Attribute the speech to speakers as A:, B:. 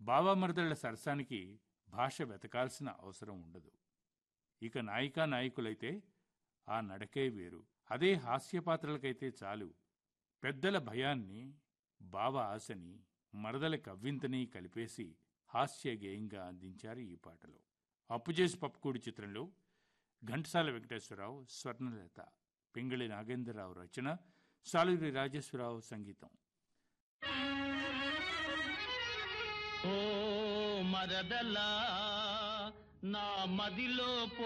A: బావామరదళ్ల సరసానికి భాష వెతకాల్సిన అవసరం ఉండదు ఇక నాయికా నాయకులైతే ఆ నడకే వేరు అదే హాస్యపాత్రలకైతే చాలు పెద్దల భయాన్ని బావ ఆశని మరదల కవ్వింతని కలిపేసి హాస్య గేయంగా అందించారు ఈ పాటలో అప్పుచేసి పప్పుకూడి చిత్రంలో ఘంటసాల వెంకటేశ్వరరావు స్వర్ణలత పింగళి నాగేంద్రరావు రచన సాలూరి రాజేశ్వరరావు సంగీతం
B: ఓ మరదలా నా మదిలో